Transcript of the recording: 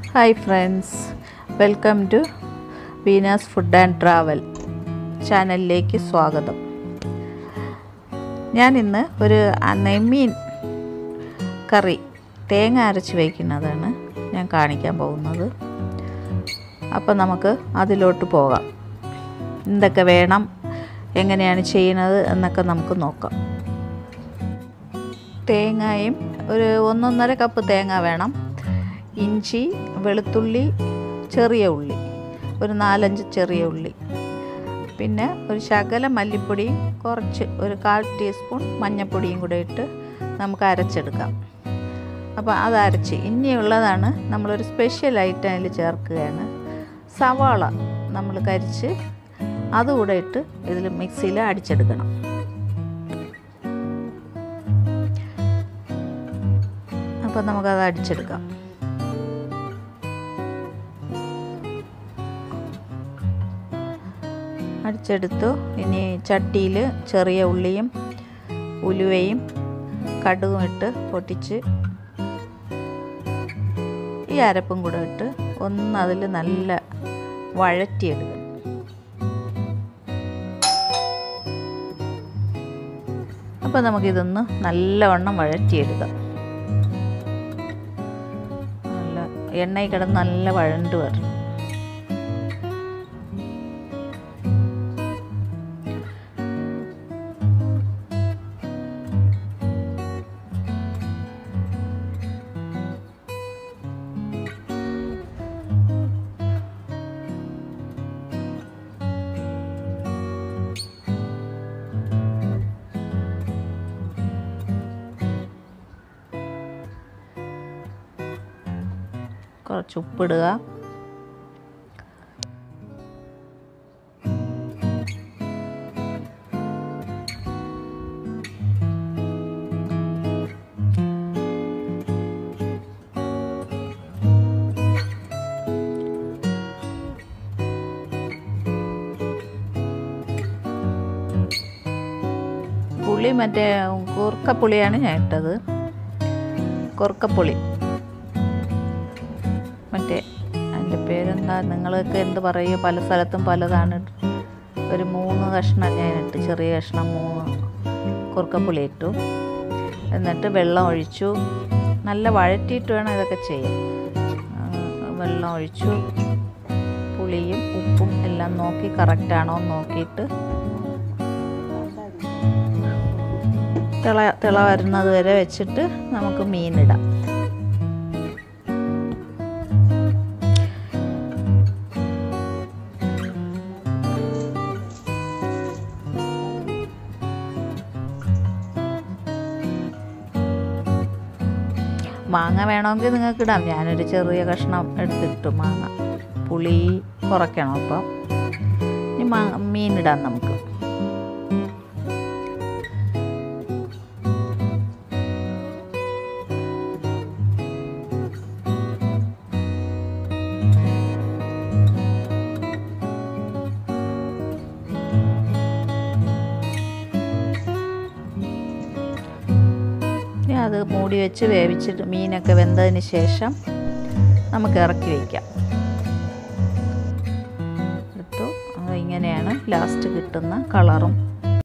hi friends welcome to Veena's food and travel ചാനലിലേക്ക് സ്വാഗതം ഞാൻ ഇന്ന് ഒരു നെയ്മീൻ കറി തേങ്ങ അരച്ച് വയ്ക്കുന്നതാണ് ഞാൻ കാണിക്കാൻ പോകുന്നത് അപ്പോൾ നമുക്ക് അതിലോട്ട് പോകാം എന്തൊക്കെ വേണം എങ്ങനെയാണ് ചെയ്യുന്നത് എന്നൊക്കെ നമുക്ക് നോക്കാം തേങ്ങയും ഒരു ഒന്നൊന്നര കപ്പ് തേങ്ങ വേണം ഇഞ്ചി വെളുത്തുള്ളി ചെറിയ ഉള്ളി ഒരു നാലഞ്ച് ചെറിയ ഉള്ളി പിന്നെ ഒരു ശകല മല്ലിപ്പൊടിയും കുറച്ച് ഒരു കാൽ ടീസ്പൂൺ മഞ്ഞൾപ്പൊടിയും കൂടെ ഇട്ട് നമുക്ക് അരച്ചെടുക്കാം അപ്പോൾ അത് അരച്ച് ഇനിയുള്ളതാണ് നമ്മളൊരു സ്പെഷ്യൽ ഐറ്റം അതിൽ ചേർക്കുകയാണ് സവാള നമ്മൾ കരിച്ച് അതുകൂടെ ഇട്ട് ഇതിൽ മിക്സിയിൽ അടിച്ചെടുക്കണം അപ്പോൾ നമുക്കത് അടിച്ചെടുക്കാം അടിച്ചെടുത്തു ഇനി ചട്ടിയിൽ ചെറിയ ഉള്ളിയും ഉലുവയും കടുകും ഇട്ട് പൊട്ടിച്ച് ഈ അരപ്പും കൂടെ ഇട്ട് ഒന്ന് അതിൽ നല്ല വഴറ്റിയെടുക്കുക അപ്പോൾ നമുക്കിതൊന്ന് നല്ലവണ്ണം വഴറ്റിയെടുക്കാം നല്ല എണ്ണയിൽ കിടന്ന് നല്ല വഴണ്ട് വരണം കുറച്ച് ഉപ്പിടുക പുളി മറ്റേ കൂർക്കപ്പുളിയാണ് ഞാൻ ഇട്ടത് കുറുക്കപ്പുളി മറ്റേ അതിൻ്റെ പേരെന്താ നിങ്ങളൊക്കെ എന്ത് പറയുക പല സ്ഥലത്തും പലതാണ് ഒരു മൂന്ന് കഷ്ണം ഞാൻ ഇട്ട് ചെറിയ കഷ്ണം മൂന്ന് കുറുക്കപ്പുളി ഇട്ടു എന്നിട്ട് വെള്ളം ഒഴിച്ചു നല്ല വഴറ്റിയിട്ട് വേണം ഇതൊക്കെ ചെയ്യാൻ വെള്ളം ഒഴിച്ചു പുളിയും ഉപ്പും എല്ലാം നോക്കി കറക്റ്റാണോ നോക്കിയിട്ട് തിള തിള വരുന്നത് വരെ വെച്ചിട്ട് നമുക്ക് മീനിടാം മാങ്ങ വേണമെങ്കിൽ നിങ്ങൾക്ക് ഇടാം ഞാനൊരു ചെറിയ കഷ്ണം എടുത്തിട്ടു മാങ്ങ പുളി കുറയ്ക്കണം അപ്പം ഇനി മാ മീനിടാം നമുക്ക് അത് മൂടി വെച്ച് വേവിച്ചിട്ട് മീനൊക്കെ വെന്തതിന് ശേഷം നമുക്ക് ഇറക്കി വയ്ക്കാം എടുത്തു അത് ഇങ്ങനെയാണ് ലാസ്റ്റ് കിട്ടുന്ന കളറും